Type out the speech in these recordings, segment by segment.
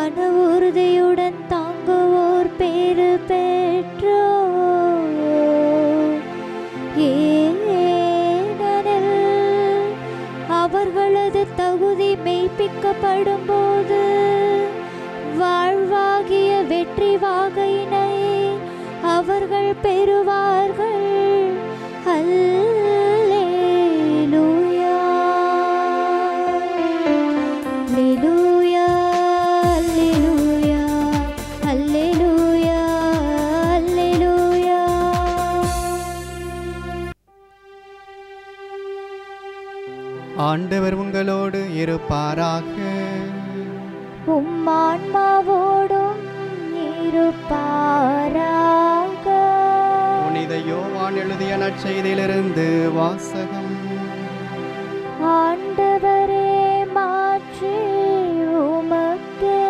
மன உறுதியுடன் தாங்குவோர் பேறு பெற்றோ ஏனெனில் அவர்களது தகுதி மெய்ப்பிக்கப்படும் போது வாழ்வாகிய வெற்றி வாகையினை அவர்கள் பெறுவார்கள் அல்லேலூயா அல்லேலூயா அல்லேலூயா அல்லேலூயா அல்லேலூயா ஆண்டவர் உங்களோடு இருப்பாராக உம் ஆன்மாவோடும் இருப்பாராக புனித யோவான் எழுதிய நற்செய்தியிலிருந்து வாசகம் ஆண்டவரே மாற்றி உமக்கே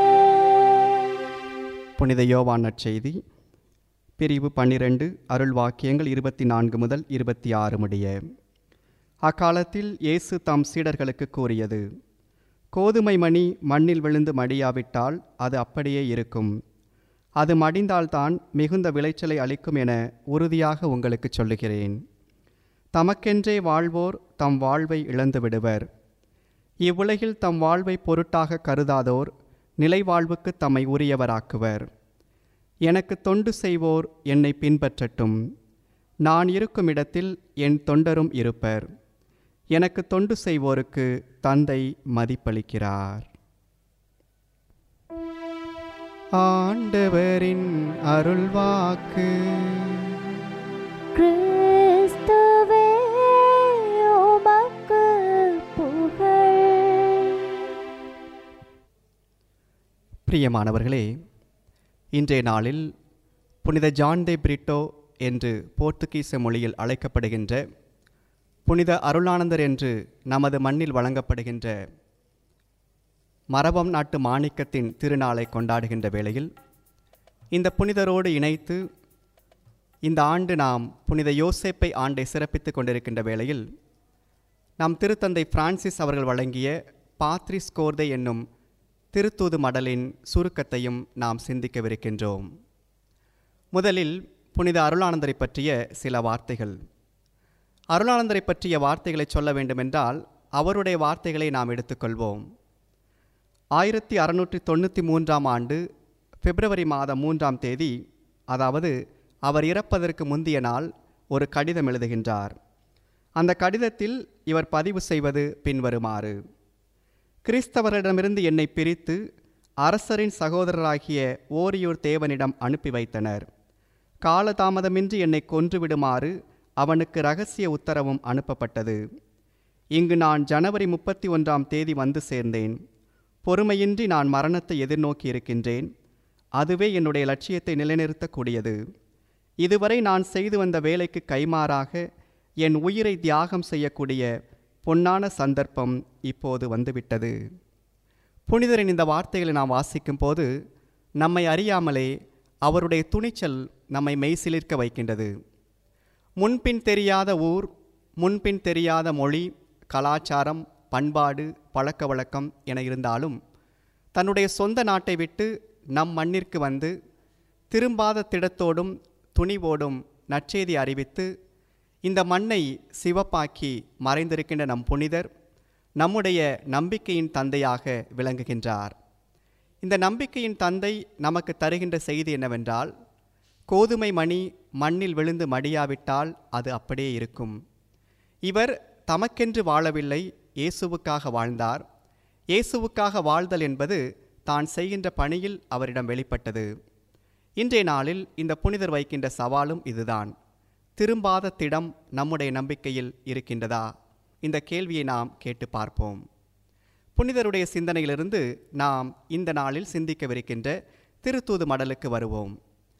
புனித யோவான் நற்செய்தி பிரிவு பன்னிரண்டு அருள் வாக்கியங்கள் இருபத்தி நான்கு முதல் இருபத்தி ஆறு முடிய அக்காலத்தில் இயேசு தம் சீடர்களுக்கு கூறியது கோதுமை மணி மண்ணில் விழுந்து மடியாவிட்டால் அது அப்படியே இருக்கும் அது மடிந்தால்தான் மிகுந்த விளைச்சலை அளிக்கும் என உறுதியாக உங்களுக்கு சொல்லுகிறேன் தமக்கென்றே வாழ்வோர் தம் வாழ்வை இழந்து விடுவர் இவ்வுலகில் தம் வாழ்வை பொருட்டாக கருதாதோர் நிலைவாழ்வுக்கு தம்மை உரியவராக்குவர் எனக்கு தொண்டு செய்வோர் என்னை பின்பற்றட்டும் நான் இருக்கும் இடத்தில் என் தொண்டரும் இருப்பர் எனக்கு தொண்டு செய்வோருக்கு தந்தை மதிப்பளிக்கிறார் ஆண்டவரின் அருள்வாக்கு கிறிஸ்துவே உமக்கு புகழ் பிரியமானவர்களே இன்றைய நாளில் புனித ஜான் தே பிரிட்டோ என்று போர்த்துகீச மொழியில் அழைக்கப்படுகின்ற புனித அருளானந்தர் என்று நமது மண்ணில் வழங்கப்படுகின்ற மரபம் நாட்டு மாணிக்கத்தின் திருநாளை கொண்டாடுகின்ற வேளையில் இந்த புனிதரோடு இணைத்து இந்த ஆண்டு நாம் புனித யோசேப்பை ஆண்டை சிறப்பித்துக் கொண்டிருக்கின்ற வேளையில் நம் திருத்தந்தை பிரான்சிஸ் அவர்கள் வழங்கிய பாத்ரிஸ் கோர்தை என்னும் திருத்தூது மடலின் சுருக்கத்தையும் நாம் சிந்திக்கவிருக்கின்றோம் முதலில் புனித அருளானந்தரை பற்றிய சில வார்த்தைகள் அருளானந்தரை பற்றிய வார்த்தைகளை சொல்ல வேண்டுமென்றால் அவருடைய வார்த்தைகளை நாம் எடுத்துக்கொள்வோம் ஆயிரத்தி அறுநூற்றி தொண்ணூற்றி மூன்றாம் ஆண்டு பிப்ரவரி மாதம் மூன்றாம் தேதி அதாவது அவர் இறப்பதற்கு முந்திய நாள் ஒரு கடிதம் எழுதுகின்றார் அந்த கடிதத்தில் இவர் பதிவு செய்வது பின்வருமாறு கிறிஸ்தவரிடமிருந்து என்னை பிரித்து அரசரின் சகோதரராகிய ஓரியூர் தேவனிடம் அனுப்பி வைத்தனர் காலதாமதமின்றி என்னை கொன்றுவிடுமாறு அவனுக்கு ரகசிய உத்தரவும் அனுப்பப்பட்டது இங்கு நான் ஜனவரி முப்பத்தி ஒன்றாம் தேதி வந்து சேர்ந்தேன் பொறுமையின்றி நான் மரணத்தை எதிர்நோக்கி இருக்கின்றேன் அதுவே என்னுடைய லட்சியத்தை நிலைநிறுத்தக்கூடியது இதுவரை நான் செய்து வந்த வேலைக்கு கைமாறாக என் உயிரை தியாகம் செய்யக்கூடிய பொன்னான சந்தர்ப்பம் இப்போது வந்துவிட்டது புனிதரின் இந்த வார்த்தைகளை நாம் வாசிக்கும் போது நம்மை அறியாமலே அவருடைய துணிச்சல் நம்மை மெய்சிலிர்க்க வைக்கின்றது முன்பின் தெரியாத ஊர் முன்பின் தெரியாத மொழி கலாச்சாரம் பண்பாடு பழக்க வழக்கம் என இருந்தாலும் தன்னுடைய சொந்த நாட்டை விட்டு நம் மண்ணிற்கு வந்து திரும்பாத திடத்தோடும் துணிவோடும் நற்செய்தி அறிவித்து இந்த மண்ணை சிவப்பாக்கி மறைந்திருக்கின்ற நம் புனிதர் நம்முடைய நம்பிக்கையின் தந்தையாக விளங்குகின்றார் இந்த நம்பிக்கையின் தந்தை நமக்கு தருகின்ற செய்தி என்னவென்றால் கோதுமை மணி மண்ணில் விழுந்து மடியாவிட்டால் அது அப்படியே இருக்கும் இவர் தமக்கென்று வாழவில்லை இயேசுவுக்காக வாழ்ந்தார் இயேசுவுக்காக வாழ்தல் என்பது தான் செய்கின்ற பணியில் அவரிடம் வெளிப்பட்டது இன்றைய நாளில் இந்த புனிதர் வைக்கின்ற சவாலும் இதுதான் திரும்பாத திடம் நம்முடைய நம்பிக்கையில் இருக்கின்றதா இந்த கேள்வியை நாம் கேட்டு பார்ப்போம் புனிதருடைய சிந்தனையிலிருந்து நாம் இந்த நாளில் சிந்திக்கவிருக்கின்ற திருத்தூது மடலுக்கு வருவோம்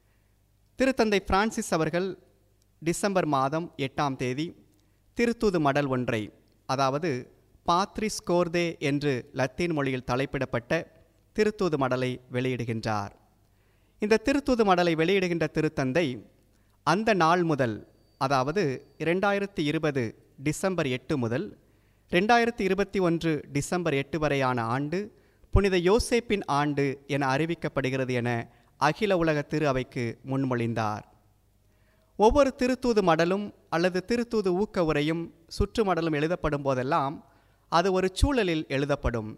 திருத்தந்தை பிரான்சிஸ் அவர்கள் டிசம்பர் மாதம் எட்டாம் தேதி திருத்தூது மடல் ஒன்றை அதாவது பாத்ரிஸ் கோர்தே என்று லத்தீன் மொழியில் தலைப்பிடப்பட்ட திருத்தூது மடலை வெளியிடுகின்றார் இந்த திருத்தூது மடலை வெளியிடுகின்ற திருத்தந்தை அந்த நாள் முதல் அதாவது இரண்டாயிரத்தி இருபது டிசம்பர் எட்டு முதல் ரெண்டாயிரத்தி இருபத்தி ஒன்று டிசம்பர் எட்டு வரையான ஆண்டு புனித யோசேப்பின் ஆண்டு என அறிவிக்கப்படுகிறது என அகில உலக திரு அவைக்கு முன்மொழிந்தார் ஒவ்வொரு திருத்தூது மடலும் அல்லது திருத்தூது ஊக்க உரையும் சுற்று மடலும் எழுதப்படும் போதெல்லாம் அது ஒரு சூழலில் எழுதப்படும்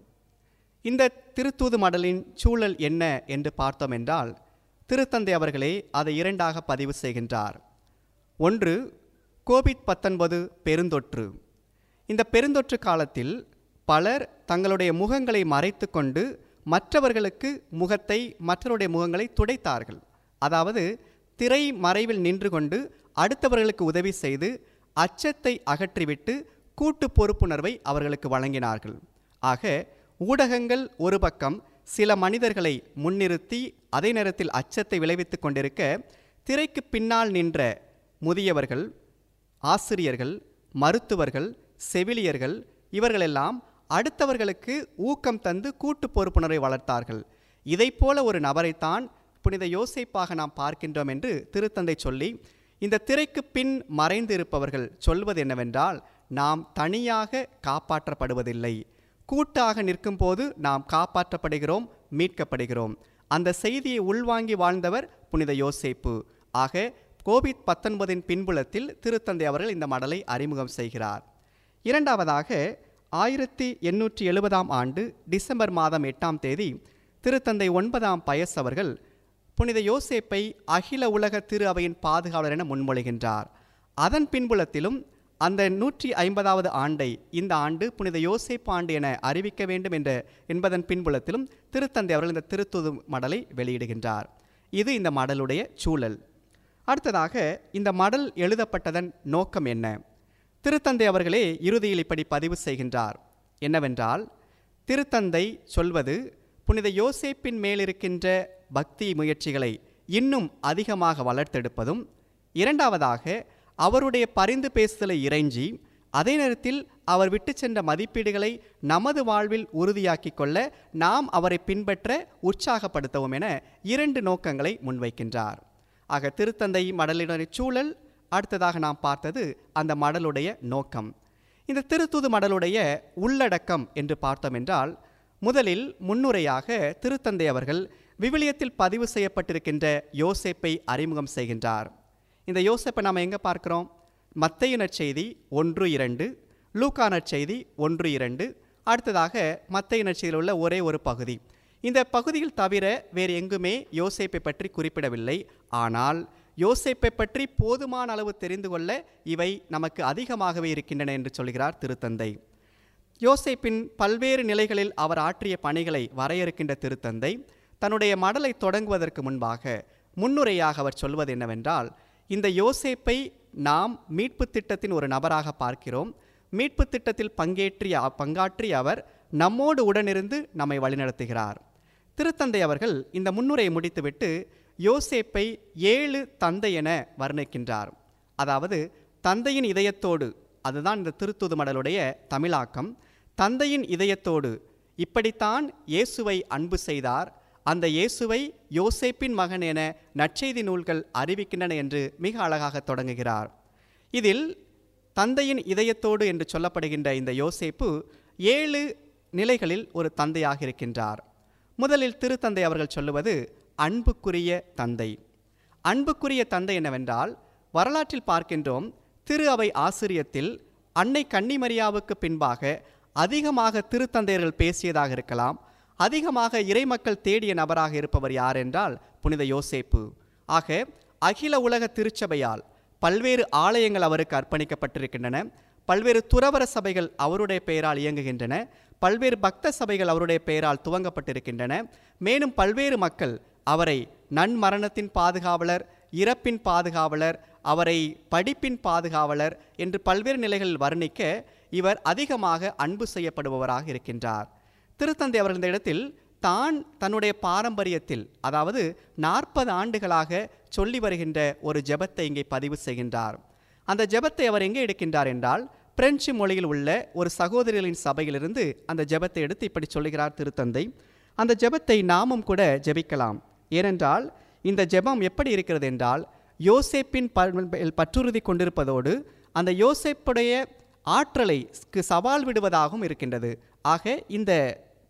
இந்த திருத்தூது மடலின் சூழல் என்ன என்று பார்த்தோம் என்றால் திருத்தந்தை அவர்களே அதை இரண்டாக பதிவு செய்கின்றார் ஒன்று கோவிட் பத்தொன்பது பெருந்தொற்று இந்த பெருந்தொற்று காலத்தில் பலர் தங்களுடைய முகங்களை மறைத்து கொண்டு மற்றவர்களுக்கு முகத்தை மற்றவருடைய முகங்களை துடைத்தார்கள் அதாவது திரை மறைவில் நின்று கொண்டு அடுத்தவர்களுக்கு உதவி செய்து அச்சத்தை அகற்றிவிட்டு கூட்டு பொறுப்புணர்வை அவர்களுக்கு வழங்கினார்கள் ஆக ஊடகங்கள் ஒரு பக்கம் சில மனிதர்களை முன்னிறுத்தி அதே நேரத்தில் அச்சத்தை விளைவித்துக் கொண்டிருக்க திரைக்கு பின்னால் நின்ற முதியவர்கள் ஆசிரியர்கள் மருத்துவர்கள் செவிலியர்கள் இவர்களெல்லாம் அடுத்தவர்களுக்கு ஊக்கம் தந்து கூட்டு பொறுப்புணர்வை வளர்த்தார்கள் இதைப்போல ஒரு நபரைத்தான் புனித யோசேப்பாக நாம் பார்க்கின்றோம் என்று திருத்தந்தை சொல்லி இந்த திரைக்கு பின் மறைந்து இருப்பவர்கள் சொல்வது என்னவென்றால் நாம் தனியாக காப்பாற்றப்படுவதில்லை கூட்டாக நிற்கும் போது நாம் காப்பாற்றப்படுகிறோம் மீட்கப்படுகிறோம் அந்த செய்தியை உள்வாங்கி வாழ்ந்தவர் புனித யோசேப்பு ஆக கோவிட் பத்தொன்பதின் பின்புலத்தில் திருத்தந்தை அவர்கள் இந்த மடலை அறிமுகம் செய்கிறார் இரண்டாவதாக ஆயிரத்தி எண்ணூற்றி எழுபதாம் ஆண்டு டிசம்பர் மாதம் எட்டாம் தேதி திருத்தந்தை ஒன்பதாம் பயஸ் அவர்கள் புனித யோசேப்பை அகில உலக திரு அவையின் பாதுகாவலர் என முன்மொழிகின்றார் அதன் பின்புலத்திலும் அந்த நூற்றி ஐம்பதாவது ஆண்டை இந்த ஆண்டு புனித யோசேப் ஆண்டு என அறிவிக்க வேண்டும் என்ற என்பதன் பின்புலத்திலும் திருத்தந்தை அவர்கள் இந்த திருத்துது மடலை வெளியிடுகின்றார் இது இந்த மடலுடைய சூழல் அடுத்ததாக இந்த மடல் எழுதப்பட்டதன் நோக்கம் என்ன திருத்தந்தை அவர்களே இறுதியில் இப்படி பதிவு செய்கின்றார் என்னவென்றால் திருத்தந்தை சொல்வது புனித யோசேப்பின் மேலிருக்கின்ற பக்தி முயற்சிகளை இன்னும் அதிகமாக வளர்த்தெடுப்பதும் இரண்டாவதாக அவருடைய பரிந்து பேசுதலை இறைஞ்சி அதே நேரத்தில் அவர் விட்டு சென்ற மதிப்பீடுகளை நமது வாழ்வில் உறுதியாக்கிக் கொள்ள நாம் அவரை பின்பற்ற உற்சாகப்படுத்தவும் என இரண்டு நோக்கங்களை முன்வைக்கின்றார் ஆக திருத்தந்தை மடலினுடைய சூழல் அடுத்ததாக நாம் பார்த்தது அந்த மடலுடைய நோக்கம் இந்த திருத்துது மடலுடைய உள்ளடக்கம் என்று பார்த்தோம் என்றால் முதலில் முன்னுரையாக திருத்தந்தை அவர்கள் விவிலியத்தில் பதிவு செய்யப்பட்டிருக்கின்ற யோசேப்பை அறிமுகம் செய்கின்றார் இந்த யோசேப்பை நாம் எங்கே பார்க்கிறோம் மத்தைய நற்செய்தி ஒன்று இரண்டு லூக்கா நற்செய்தி ஒன்று இரண்டு அடுத்ததாக மத்தைய நற்செய்தியில் உள்ள ஒரே ஒரு பகுதி இந்த பகுதியில் தவிர வேறு எங்குமே யோசேப்பை பற்றி குறிப்பிடவில்லை ஆனால் யோசேப்பை பற்றி போதுமான அளவு தெரிந்து கொள்ள இவை நமக்கு அதிகமாகவே இருக்கின்றன என்று சொல்கிறார் திருத்தந்தை யோசேப்பின் பல்வேறு நிலைகளில் அவர் ஆற்றிய பணிகளை வரையறுக்கின்ற திருத்தந்தை தன்னுடைய மடலை தொடங்குவதற்கு முன்பாக முன்னுரையாக அவர் சொல்வது என்னவென்றால் இந்த யோசேப்பை நாம் மீட்பு திட்டத்தின் ஒரு நபராக பார்க்கிறோம் மீட்பு திட்டத்தில் பங்கேற்றிய பங்காற்றிய அவர் நம்மோடு உடனிருந்து நம்மை வழிநடத்துகிறார் திருத்தந்தை அவர்கள் இந்த முன்னுரையை முடித்துவிட்டு யோசேப்பை ஏழு தந்தை என வர்ணிக்கின்றார் அதாவது தந்தையின் இதயத்தோடு அதுதான் இந்த திருத்துது மடலுடைய தமிழாக்கம் தந்தையின் இதயத்தோடு இப்படித்தான் இயேசுவை அன்பு செய்தார் அந்த இயேசுவை யோசேப்பின் மகன் என நற்செய்தி நூல்கள் அறிவிக்கின்றன என்று மிக அழகாக தொடங்குகிறார் இதில் தந்தையின் இதயத்தோடு என்று சொல்லப்படுகின்ற இந்த யோசேப்பு ஏழு நிலைகளில் ஒரு தந்தையாக இருக்கின்றார் முதலில் திருத்தந்தை அவர்கள் சொல்லுவது அன்புக்குரிய தந்தை அன்புக்குரிய தந்தை என்னவென்றால் வரலாற்றில் பார்க்கின்றோம் திரு அவை ஆசிரியத்தில் அன்னை கன்னிமரியாவுக்கு பின்பாக அதிகமாக திருத்தந்தையர்கள் பேசியதாக இருக்கலாம் அதிகமாக இறைமக்கள் தேடிய நபராக இருப்பவர் யார் என்றால் புனித யோசேப்பு ஆக அகில உலக திருச்சபையால் பல்வேறு ஆலயங்கள் அவருக்கு அர்ப்பணிக்கப்பட்டிருக்கின்றன பல்வேறு துறவர சபைகள் அவருடைய பெயரால் இயங்குகின்றன பல்வேறு பக்த சபைகள் அவருடைய பெயரால் துவங்கப்பட்டிருக்கின்றன மேலும் பல்வேறு மக்கள் அவரை நன்மரணத்தின் பாதுகாவலர் இறப்பின் பாதுகாவலர் அவரை படிப்பின் பாதுகாவலர் என்று பல்வேறு நிலைகளில் வர்ணிக்க இவர் அதிகமாக அன்பு செய்யப்படுபவராக இருக்கின்றார் திருத்தந்தை அவர்கள் இந்த இடத்தில் தான் தன்னுடைய பாரம்பரியத்தில் அதாவது நாற்பது ஆண்டுகளாக சொல்லி வருகின்ற ஒரு ஜெபத்தை இங்கே பதிவு செய்கின்றார் அந்த ஜெபத்தை அவர் எங்கே எடுக்கின்றார் என்றால் பிரெஞ்சு மொழியில் உள்ள ஒரு சகோதரிகளின் சபையிலிருந்து அந்த ஜெபத்தை எடுத்து இப்படி சொல்லுகிறார் திருத்தந்தை அந்த ஜெபத்தை நாமும் கூட ஜெபிக்கலாம் ஏனென்றால் இந்த ஜெபம் எப்படி இருக்கிறது என்றால் யோசேப்பின் ப- பற்றுறுதி கொண்டிருப்பதோடு அந்த யோசேப்புடைய ஆற்றலை க்கு சவால் விடுவதாகவும் இருக்கின்றது ஆக இந்த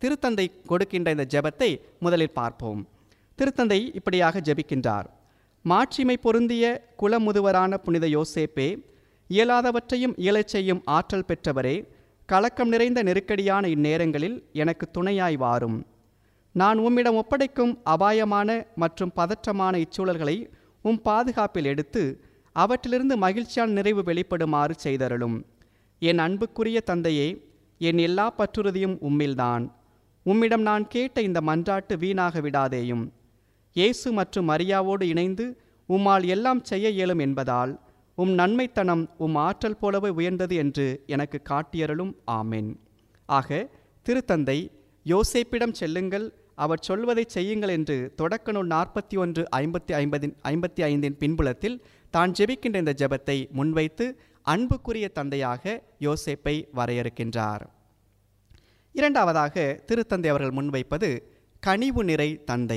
திருத்தந்தை கொடுக்கின்ற இந்த ஜெபத்தை முதலில் பார்ப்போம் திருத்தந்தை இப்படியாக ஜெபிக்கின்றார் மாட்சிமை பொருந்திய குலமுதுவரான புனித யோசேப்பே இயலாதவற்றையும் இயலச் செய்யும் ஆற்றல் பெற்றவரே கலக்கம் நிறைந்த நெருக்கடியான இந்நேரங்களில் எனக்கு துணையாய் வாரும் நான் உம்மிடம் ஒப்படைக்கும் அபாயமான மற்றும் பதற்றமான இச்சூழல்களை உம் பாதுகாப்பில் எடுத்து அவற்றிலிருந்து மகிழ்ச்சியான நிறைவு வெளிப்படுமாறு செய்தருளும் என் அன்புக்குரிய தந்தையே என் எல்லா பற்றுறுதியும் உம்மில்தான் உம்மிடம் நான் கேட்ட இந்த மன்றாட்டு வீணாக விடாதேயும் இயேசு மற்றும் மரியாவோடு இணைந்து உம்மால் எல்லாம் செய்ய இயலும் என்பதால் உம் நன்மைத்தனம் உம் ஆற்றல் போலவே உயர்ந்தது என்று எனக்கு காட்டியருளும் ஆமென் ஆக திருத்தந்தை யோசேப்பிடம் செல்லுங்கள் அவர் சொல்வதை செய்யுங்கள் என்று தொடக்க நூல் நாற்பத்தி ஒன்று ஐம்பத்தி ஐம்பதின் ஐம்பத்தி ஐந்தின் பின்புலத்தில் தான் ஜெபிக்கின்ற இந்த ஜெபத்தை முன்வைத்து அன்புக்குரிய தந்தையாக யோசேப்பை வரையறுக்கின்றார் இரண்டாவதாக திருத்தந்தை அவர்கள் முன்வைப்பது கனிவு நிறை தந்தை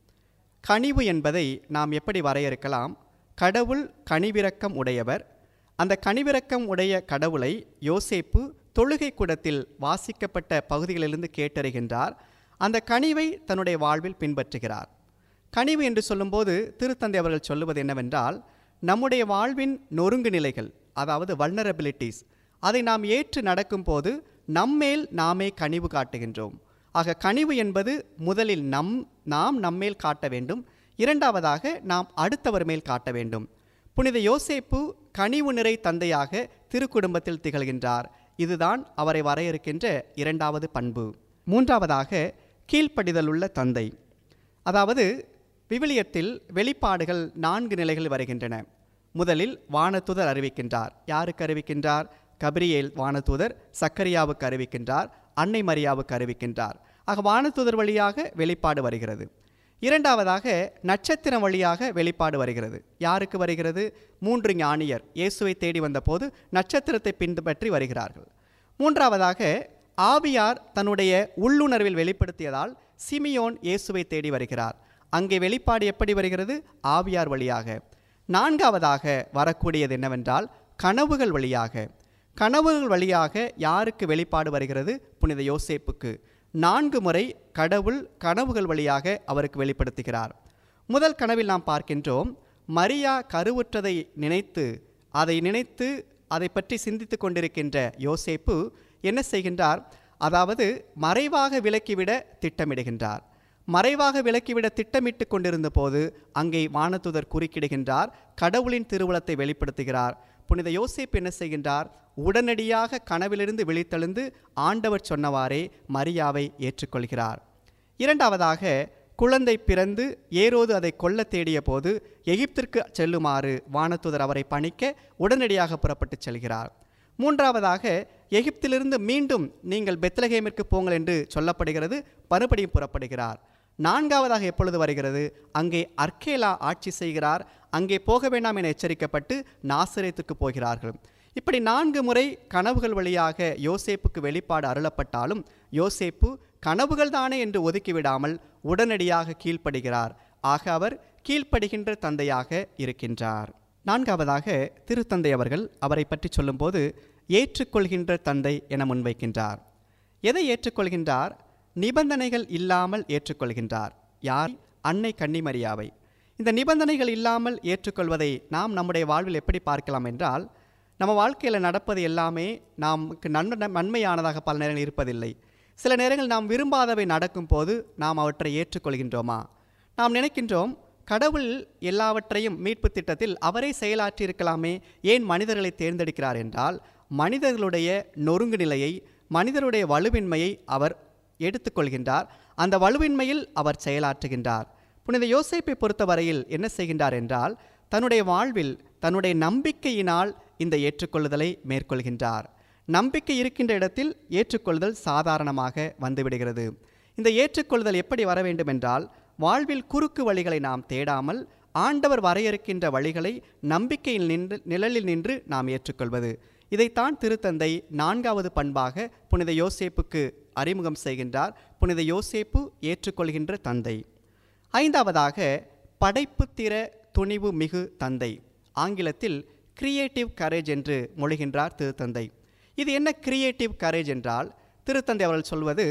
கனிவு என்பதை நாம் எப்படி வரையறுக்கலாம் கடவுள் கனிவிரக்கம் உடையவர் அந்த கனிவிரக்கம் உடைய கடவுளை யோசேப்பு தொழுகை கூடத்தில் வாசிக்கப்பட்ட பகுதிகளிலிருந்து கேட்டறிகின்றார் அந்த கனிவை தன்னுடைய வாழ்வில் பின்பற்றுகிறார் கனிவு என்று சொல்லும்போது திருத்தந்தை அவர்கள் சொல்லுவது என்னவென்றால் நம்முடைய வாழ்வின் நொறுங்கு நிலைகள் அதாவது வல்னரபிலிட்டிஸ் அதை நாம் ஏற்று நடக்கும்போது நம்மேல் நாமே கனிவு காட்டுகின்றோம் ஆக கனிவு என்பது முதலில் நம் நாம் நம்மேல் காட்ட வேண்டும் இரண்டாவதாக நாம் அடுத்தவர் மேல் காட்ட வேண்டும் புனித யோசேப்பு கனிவு நிறை தந்தையாக திருக்குடும்பத்தில் திகழ்கின்றார் இதுதான் அவரை வரையறுக்கின்ற இரண்டாவது பண்பு மூன்றாவதாக கீழ்ப்படிதலுள்ள தந்தை அதாவது விவிலியத்தில் வெளிப்பாடுகள் நான்கு நிலைகள் வருகின்றன முதலில் வானதூதர் அறிவிக்கின்றார் யாருக்கு அறிவிக்கின்றார் கபிரியேல் வானதூதர் சக்கரியாவுக்கு அறிவிக்கின்றார் அன்னை மரியாவுக்கு அறிவிக்கின்றார் ஆக வானதூதர் வழியாக வெளிப்பாடு வருகிறது இரண்டாவதாக நட்சத்திரம் வழியாக வெளிப்பாடு வருகிறது யாருக்கு வருகிறது மூன்று ஞானியர் இயேசுவை தேடி வந்தபோது நட்சத்திரத்தை பின்பற்றி வருகிறார்கள் மூன்றாவதாக ஆவியார் தன்னுடைய உள்ளுணர்வில் வெளிப்படுத்தியதால் சிமியோன் இயேசுவை தேடி வருகிறார் அங்கே வெளிப்பாடு எப்படி வருகிறது ஆவியார் வழியாக நான்காவதாக வரக்கூடியது என்னவென்றால் கனவுகள் வழியாக கனவுகள் வழியாக யாருக்கு வெளிப்பாடு வருகிறது புனித யோசேப்புக்கு நான்கு முறை கடவுள் கனவுகள் வழியாக அவருக்கு வெளிப்படுத்துகிறார் முதல் கனவில் நாம் பார்க்கின்றோம் மரியா கருவுற்றதை நினைத்து அதை நினைத்து அதை பற்றி சிந்தித்து கொண்டிருக்கின்ற யோசேப்பு என்ன செய்கின்றார் அதாவது மறைவாக விலக்கிவிட திட்டமிடுகின்றார் மறைவாக விலக்கிவிட திட்டமிட்டு கொண்டிருந்த போது அங்கே வானதுதர் குறுக்கிடுகின்றார் கடவுளின் திருவுளத்தை வெளிப்படுத்துகிறார் புனித யோசேப்பு என்ன செய்கின்றார் உடனடியாக கனவிலிருந்து விழித்தெழுந்து ஆண்டவர் சொன்னவாறே மரியாவை ஏற்றுக்கொள்கிறார் இரண்டாவதாக குழந்தை பிறந்து ஏரோது அதை கொல்ல தேடிய போது எகிப்திற்கு செல்லுமாறு வானத்துதர் அவரை பணிக்க உடனடியாக புறப்பட்டுச் செல்கிறார் மூன்றாவதாக எகிப்திலிருந்து மீண்டும் நீங்கள் பெத்லகேமிற்கு போங்கள் என்று சொல்லப்படுகிறது மறுபடியும் புறப்படுகிறார் நான்காவதாக எப்பொழுது வருகிறது அங்கே அர்க்கேலா ஆட்சி செய்கிறார் அங்கே போக வேண்டாம் என எச்சரிக்கப்பட்டு நாசரேத்துக்கு போகிறார்கள் இப்படி நான்கு முறை கனவுகள் வழியாக யோசேப்புக்கு வெளிப்பாடு அருளப்பட்டாலும் யோசேப்பு கனவுகள் தானே என்று ஒதுக்கிவிடாமல் உடனடியாக கீழ்ப்படுகிறார் ஆக அவர் கீழ்ப்படுகின்ற தந்தையாக இருக்கின்றார் நான்காவதாக திருத்தந்தை அவர்கள் அவரை பற்றி சொல்லும்போது ஏற்றுக்கொள்கின்ற தந்தை என முன்வைக்கின்றார் எதை ஏற்றுக்கொள்கின்றார் நிபந்தனைகள் இல்லாமல் ஏற்றுக்கொள்கின்றார் யார் அன்னை கன்னிமரியாவை இந்த நிபந்தனைகள் இல்லாமல் ஏற்றுக்கொள்வதை நாம் நம்முடைய வாழ்வில் எப்படி பார்க்கலாம் என்றால் நம்ம வாழ்க்கையில் நடப்பது எல்லாமே நமக்கு நன்மை நன்மையானதாக பல நேரங்கள் இருப்பதில்லை சில நேரங்கள் நாம் விரும்பாதவை நடக்கும்போது நாம் அவற்றை ஏற்றுக்கொள்கின்றோமா நாம் நினைக்கின்றோம் கடவுள் எல்லாவற்றையும் மீட்பு திட்டத்தில் அவரே செயலாற்றி இருக்கலாமே ஏன் மனிதர்களை தேர்ந்தெடுக்கிறார் என்றால் மனிதர்களுடைய நொறுங்கு நிலையை மனிதருடைய வலுவின்மையை அவர் எடுத்துக்கொள்கின்றார் அந்த வலுவின்மையில் அவர் செயலாற்றுகின்றார் புனித யோசேப்பை பொறுத்தவரையில் என்ன செய்கின்றார் என்றால் தன்னுடைய வாழ்வில் தன்னுடைய நம்பிக்கையினால் இந்த ஏற்றுக்கொள்ளுதலை மேற்கொள்கின்றார் நம்பிக்கை இருக்கின்ற இடத்தில் ஏற்றுக்கொள்ளுதல் சாதாரணமாக வந்துவிடுகிறது இந்த ஏற்றுக்கொள்ளுதல் எப்படி வர வேண்டும் என்றால் வாழ்வில் குறுக்கு வழிகளை நாம் தேடாமல் ஆண்டவர் வரையறுக்கின்ற வழிகளை நம்பிக்கையில் நின்று நிழலில் நின்று நாம் ஏற்றுக்கொள்வது இதைத்தான் திருத்தந்தை நான்காவது பண்பாக புனித யோசேப்புக்கு அறிமுகம் செய்கின்றார் புனித யோசேப்பு ஏற்றுக்கொள்கின்ற தந்தை ஐந்தாவதாக படைப்பு திற துணிவு மிகு தந்தை ஆங்கிலத்தில் கிரியேட்டிவ் கரேஜ் என்று மொழிகின்றார் திருத்தந்தை இது என்ன கிரியேட்டிவ் கரேஜ் என்றால் திருத்தந்தை அவர்கள் சொல்வது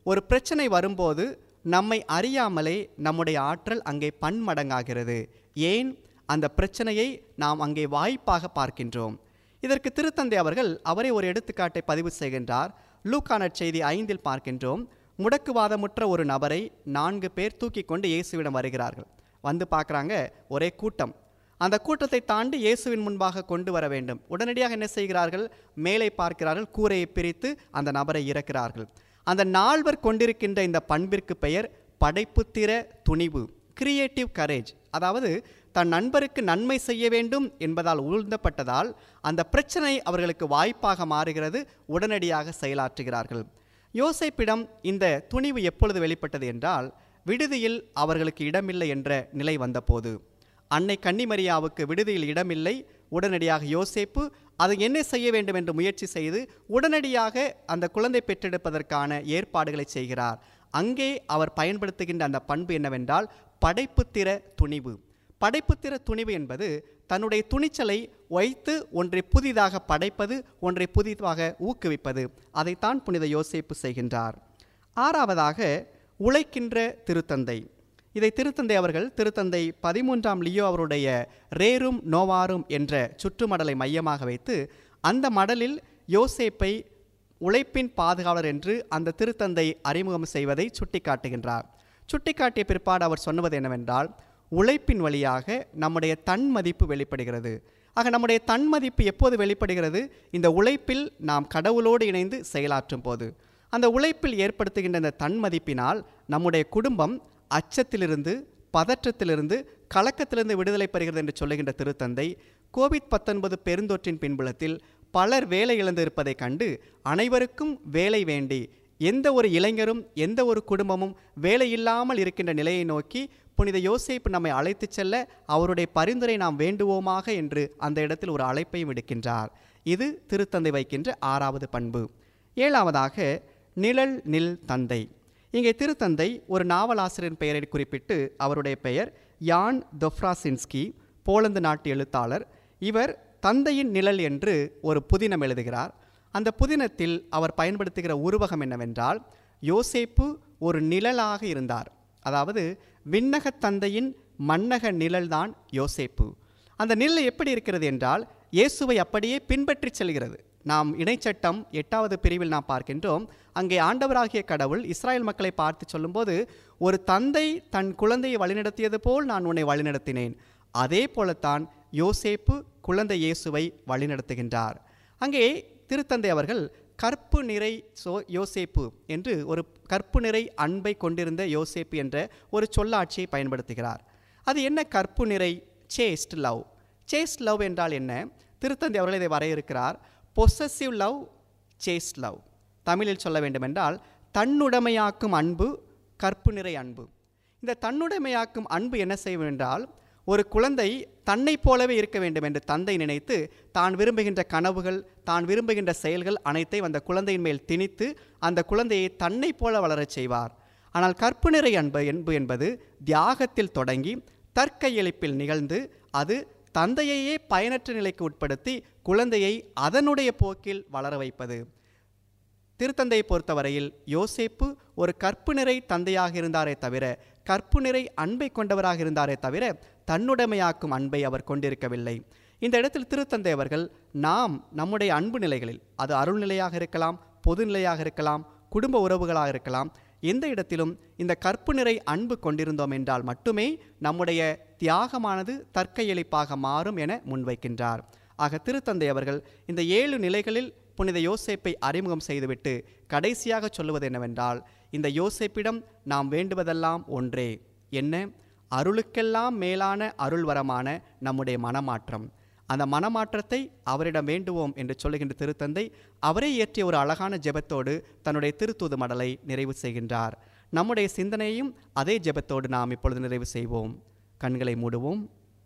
ஒரு பிரச்சனை வரும்போது நம்மை அறியாமலே நம்முடைய ஆற்றல் அங்கே பன்மடங்காகிறது ஏன் அந்த பிரச்சனையை நாம் அங்கே வாய்ப்பாக பார்க்கின்றோம் இதற்கு திருத்தந்தை அவர்கள் அவரே ஒரு எடுத்துக்காட்டை பதிவு செய்கின்றார் லூக்கான செய்தி ஐந்தில் பார்க்கின்றோம் முடக்குவாதமுற்ற ஒரு நபரை நான்கு பேர் தூக்கி கொண்டு இயேசுவிடம் வருகிறார்கள் வந்து பார்க்குறாங்க ஒரே கூட்டம் அந்த கூட்டத்தை தாண்டி இயேசுவின் முன்பாக கொண்டு வர வேண்டும் உடனடியாக என்ன செய்கிறார்கள் மேலே பார்க்கிறார்கள் கூரையை பிரித்து அந்த நபரை இறக்கிறார்கள் அந்த நால்வர் கொண்டிருக்கின்ற இந்த பண்பிற்கு பெயர் படைப்புத்திற துணிவு கிரியேட்டிவ் கரேஜ் அதாவது தன் நண்பருக்கு நன்மை செய்ய வேண்டும் என்பதால் உழ்ந்தப்பட்டதால் அந்த பிரச்சனை அவர்களுக்கு வாய்ப்பாக மாறுகிறது உடனடியாக செயலாற்றுகிறார்கள் யோசேப்பிடம் இந்த துணிவு எப்பொழுது வெளிப்பட்டது என்றால் விடுதியில் அவர்களுக்கு இடமில்லை என்ற நிலை வந்தபோது அன்னை கன்னிமரியாவுக்கு விடுதியில் இடமில்லை உடனடியாக யோசேப்பு அதை என்ன செய்ய வேண்டும் என்று முயற்சி செய்து உடனடியாக அந்த குழந்தை பெற்றெடுப்பதற்கான ஏற்பாடுகளை செய்கிறார் அங்கே அவர் பயன்படுத்துகின்ற அந்த பண்பு என்னவென்றால் படைப்புத்திற துணிவு படைப்புத்திற துணிவு என்பது தன்னுடைய துணிச்சலை வைத்து ஒன்றை புதிதாக படைப்பது ஒன்றை புதிதாக ஊக்குவிப்பது அதைத்தான் புனித யோசேப்பு செய்கின்றார் ஆறாவதாக உழைக்கின்ற திருத்தந்தை இதை திருத்தந்தை அவர்கள் திருத்தந்தை பதிமூன்றாம் லியோ அவருடைய ரேரும் நோவாரும் என்ற சுற்றுமடலை மையமாக வைத்து அந்த மடலில் யோசேப்பை உழைப்பின் பாதுகாவலர் என்று அந்த திருத்தந்தை அறிமுகம் செய்வதை சுட்டிக்காட்டுகின்றார் சுட்டிக்காட்டிய பிற்பாடு அவர் சொன்னது என்னவென்றால் உழைப்பின் வழியாக நம்முடைய தன் மதிப்பு வெளிப்படுகிறது ஆக நம்முடைய தன் மதிப்பு எப்போது வெளிப்படுகிறது இந்த உழைப்பில் நாம் கடவுளோடு இணைந்து செயலாற்றும் போது அந்த உழைப்பில் ஏற்படுத்துகின்ற இந்த தன் மதிப்பினால் நம்முடைய குடும்பம் அச்சத்திலிருந்து பதற்றத்திலிருந்து கலக்கத்திலிருந்து விடுதலை பெறுகிறது என்று சொல்லுகின்ற திருத்தந்தை கோவிட் பத்தொன்பது பெருந்தொற்றின் பின்புலத்தில் பலர் வேலை இழந்திருப்பதைக் கண்டு அனைவருக்கும் வேலை வேண்டி எந்த ஒரு இளைஞரும் எந்த ஒரு குடும்பமும் வேலை இல்லாமல் இருக்கின்ற நிலையை நோக்கி புனித யோசேப்பு நம்மை அழைத்துச் செல்ல அவருடைய பரிந்துரை நாம் வேண்டுவோமாக என்று அந்த இடத்தில் ஒரு அழைப்பையும் விடுக்கின்றார் இது திருத்தந்தை வைக்கின்ற ஆறாவது பண்பு ஏழாவதாக நிழல் நில் தந்தை இங்கே திருத்தந்தை ஒரு நாவலாசிரியரின் பெயரை குறிப்பிட்டு அவருடைய பெயர் யான் தொஃப்ராசின்ஸ்கி போலந்து நாட்டு எழுத்தாளர் இவர் தந்தையின் நிழல் என்று ஒரு புதினம் எழுதுகிறார் அந்த புதினத்தில் அவர் பயன்படுத்துகிற உருவகம் என்னவென்றால் யோசேப்பு ஒரு நிழலாக இருந்தார் அதாவது விண்ணகத் தந்தையின் மன்னக நிழல்தான் யோசேப்பு அந்த நிழல் எப்படி இருக்கிறது என்றால் இயேசுவை அப்படியே பின்பற்றி செல்கிறது நாம் இணைச்சட்டம் எட்டாவது பிரிவில் நாம் பார்க்கின்றோம் அங்கே ஆண்டவராகிய கடவுள் இஸ்ராயல் மக்களை பார்த்து சொல்லும்போது ஒரு தந்தை தன் குழந்தையை வழிநடத்தியது போல் நான் உன்னை வழிநடத்தினேன் அதே போலத்தான் யோசேப்பு குழந்தை இயேசுவை வழிநடத்துகின்றார் அங்கே திருத்தந்தை அவர்கள் கற்பு நிறை சோ யோசேப்பு என்று ஒரு கற்பு நிறை அன்பை கொண்டிருந்த யோசேப்பு என்ற ஒரு சொல்லாட்சியை பயன்படுத்துகிறார் அது என்ன கற்பு நிறை சேஸ்ட் லவ் சேஸ்ட் லவ் என்றால் என்ன திருத்தந்தை அவர்கள் இதை வரையறுக்கிறார் பொசசிவ் லவ் சேஸ்ட் லவ் தமிழில் சொல்ல வேண்டுமென்றால் தன்னுடைமையாக்கும் அன்பு கற்பு நிறை அன்பு இந்த தன்னுடைமையாக்கும் அன்பு என்ன செய்யும் என்றால் ஒரு குழந்தை தன்னைப் போலவே இருக்க வேண்டும் என்று தந்தை நினைத்து தான் விரும்புகின்ற கனவுகள் தான் விரும்புகின்ற செயல்கள் அனைத்தையும் அந்த குழந்தையின் மேல் திணித்து அந்த குழந்தையை தன்னைப் போல வளரச் செய்வார் ஆனால் கற்பு நிறை அன்பு என்பு என்பது தியாகத்தில் தொடங்கி தற்கையெழுப்பில் நிகழ்ந்து அது தந்தையையே பயனற்ற நிலைக்கு உட்படுத்தி குழந்தையை அதனுடைய போக்கில் வளர வைப்பது திருத்தந்தையை பொறுத்தவரையில் யோசேப்பு ஒரு கற்பு நிறை தந்தையாக இருந்தாரே தவிர கற்பு நிறை அன்பை கொண்டவராக இருந்தாரே தவிர தன்னுடைமையாக்கும் அன்பை அவர் கொண்டிருக்கவில்லை இந்த இடத்தில் திருத்தந்தை அவர்கள் நாம் நம்முடைய அன்பு நிலைகளில் அது அருள்நிலையாக இருக்கலாம் பொதுநிலையாக இருக்கலாம் குடும்ப உறவுகளாக இருக்கலாம் எந்த இடத்திலும் இந்த கற்பு நிறை அன்பு கொண்டிருந்தோம் என்றால் மட்டுமே நம்முடைய தியாகமானது தற்கையளிப்பாக மாறும் என முன்வைக்கின்றார் ஆக திருத்தந்தை அவர்கள் இந்த ஏழு நிலைகளில் புனித யோசேப்பை அறிமுகம் செய்துவிட்டு கடைசியாக சொல்லுவது என்னவென்றால் இந்த யோசேப்பிடம் நாம் வேண்டுவதெல்லாம் ஒன்றே என்ன அருளுக்கெல்லாம் மேலான அருள்வரமான நம்முடைய மனமாற்றம் அந்த மனமாற்றத்தை அவரிடம் வேண்டுவோம் என்று சொல்லுகின்ற திருத்தந்தை அவரே இயற்றிய ஒரு அழகான ஜெபத்தோடு தன்னுடைய திருத்தூது மடலை நிறைவு செய்கின்றார் நம்முடைய சிந்தனையையும் அதே ஜெபத்தோடு நாம் இப்பொழுது நிறைவு செய்வோம் கண்களை மூடுவோம்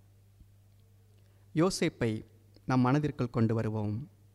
யோசேப்பை நம் மனதிற்குள் கொண்டு வருவோம்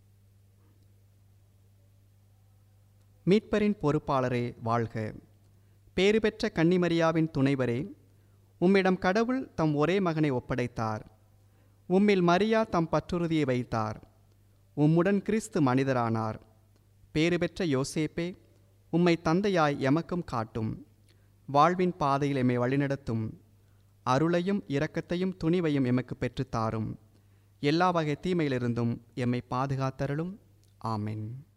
மீட்பரின் பொறுப்பாளரே வாழ்க பேறு பெற்ற கன்னிமரியாவின் துணைவரே உம்மிடம் கடவுள் தம் ஒரே மகனை ஒப்படைத்தார் உம்மில் மரியா தம் பற்றுறுதியை வைத்தார் உம்முடன் கிறிஸ்து மனிதரானார் பேறு பெற்ற யோசேப்பே உம்மை தந்தையாய் எமக்கும் காட்டும் வாழ்வின் பாதையில் எம்மை வழிநடத்தும் அருளையும் இரக்கத்தையும் துணிவையும் எமக்கு பெற்றுத்தாரும் எல்லா வகை தீமையிலிருந்தும் எம்மை பாதுகாத்தருளும் ஆமென்